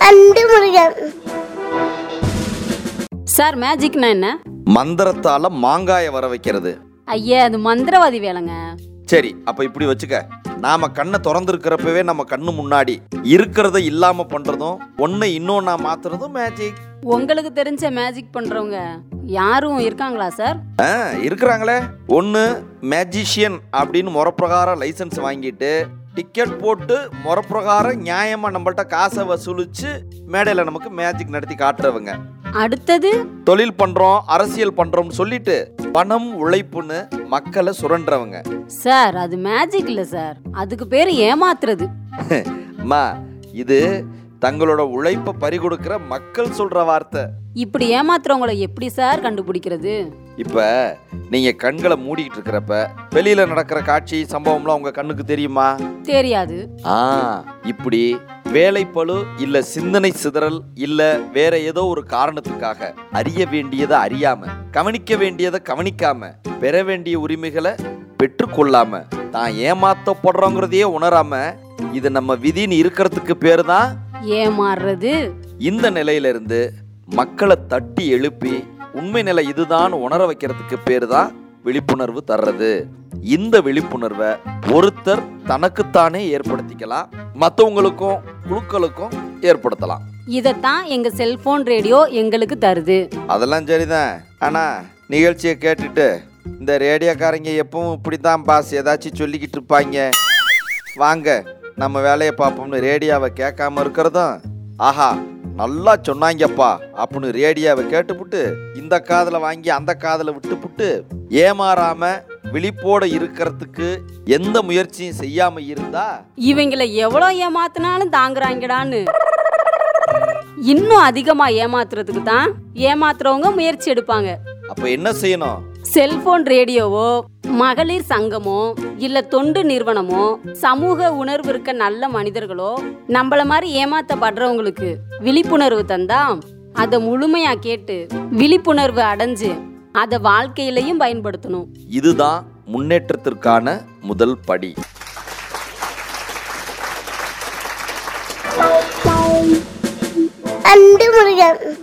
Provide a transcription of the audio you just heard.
அன்பு முருகன் சார் மேஜிக்னா என்ன மந்திரத்தால மாங்காய வர வைக்கிறது ஐயா அது மந்திரவாதி வேலைங்க சரி அப்ப இப்படி வச்சுக்க நாம கண்ணை திறந்திருக்கிறப்பவே நம்ம கண்ணு முன்னாடி இருக்கிறத இல்லாம பண்றதும் ஒண்ணு இன்னொன்னா மாத்துறதும் மேஜிக் உங்களுக்கு தெரிஞ்ச மேஜிக் பண்றவங்க யாரும் இருக்காங்களா சார் ஆ இருக்கிறாங்களே ஒன்று மேஜிஷியன் அப்படின்னு முறப்பிரகாரம் லைசன்ஸ் வாங்கிட்டு டிக்கெட் போட்டு முறப்பிரகாரம் நியாயமா நம்மள்ட்ட காசை வசூலிச்சு மேடையில் நமக்கு மேஜிக் நடத்தி காட்டுறவங்க அடுத்தது தொழில் பண்றோம் அரசியல் பண்றோம்னு சொல்லிட்டு பணம் உழைப்புன்னு மக்களை சுரண்டுறவங்க சார் அது மேஜிக் இல்ல சார் அதுக்கு பேர் ஏமாத்துறது அம்மா இது தங்களோட உழைப்பை பறிகொடுக்கிற மக்கள் சொல்ற வார்த்தை இப்படி ஏமாத்துறவங்கள எப்படி சார் கண்டுபிடிக்கிறது இப்ப நீங்க கண்களை மூடிக்கிட்டு இருக்கிறப்ப வெளியில நடக்கிற காட்சி சம்பவம்லாம் உங்க கண்ணுக்கு தெரியுமா தெரியாது ஆ இப்படி வேலைப்பளு இல்ல சிந்தனை சிதறல் இல்ல வேற ஏதோ ஒரு காரணத்துக்காக அறிய வேண்டியதை அறியாம கவனிக்க வேண்டியதை கவனிக்காம பெற வேண்டிய உரிமைகளை பெற்றுக்கொள்ளாம தான் ஏமாத்தப்படுறோங்கிறதையே உணராம இது நம்ம விதின்னு இருக்கிறதுக்கு பேரு தான் ஏமாறுறது இந்த நிலையில இருந்து மக்களை தட்டி எழுப்பி உண்மை நிலை இதுதான் உணர வைக்கிறதுக்கு பேரு தான் விழிப்புணர்வு தர்றது இந்த விழிப்புணர்வை ஒருத்தர் தனக்குத்தானே ஏற்படுத்திக்கலாம் மற்றவங்களுக்கும் குழுக்களுக்கும் ஏற்படுத்தலாம் இதைத்தான் எங்க செல்போன் ரேடியோ எங்களுக்கு தருது அதெல்லாம் சரிதான் ஆனா நிகழ்ச்சியை கேட்டுட்டு இந்த ரேடியோக்காரங்க எப்பவும் இப்படித்தான் பாஸ் ஏதாச்சும் சொல்லிக்கிட்டு இருப்பாங்க வாங்க நம்ம வேலையை பார்ப்போம்னு ரேடியோவை கேட்காம இருக்கிறதும் ஆஹா நல்லா சொன்னாங்கப்பா அப்படின்னு ரேடியோவை கேட்டுப்புட்டு இந்த காதுல வாங்கி அந்த காதுல விட்டுப்புட்டு ஏமாறாம விழிப்போட இருக்கிறதுக்கு எந்த முயற்சியும் செய்யாம இருந்தா இவங்கள எவ்வளோ ஏமாத்தினாலும் தாங்குறாங்கடான்னு இன்னும் அதிகமா ஏமாத்துறதுக்கு தான் ஏமாத்துறவங்க முயற்சி எடுப்பாங்க அப்ப என்ன செய்யணும் செல்போன் ரேடியோவோ மகளிர் சங்கமோ இல்ல தொண்டு நிறுவனமோ சமூக உணர்வு இருக்க நல்ல மனிதர்களோ நம்மள மாதிரி ஏமாத்தப்படுறவங்களுக்கு விழிப்புணர்வு தந்தா அதை முழுமையா கேட்டு விழிப்புணர்வு அடைஞ்சு அதை வாழ்க்கையிலையும் பயன்படுத்தணும் இதுதான் முன்னேற்றத்திற்கான முதல் படி அன்பு முருகன்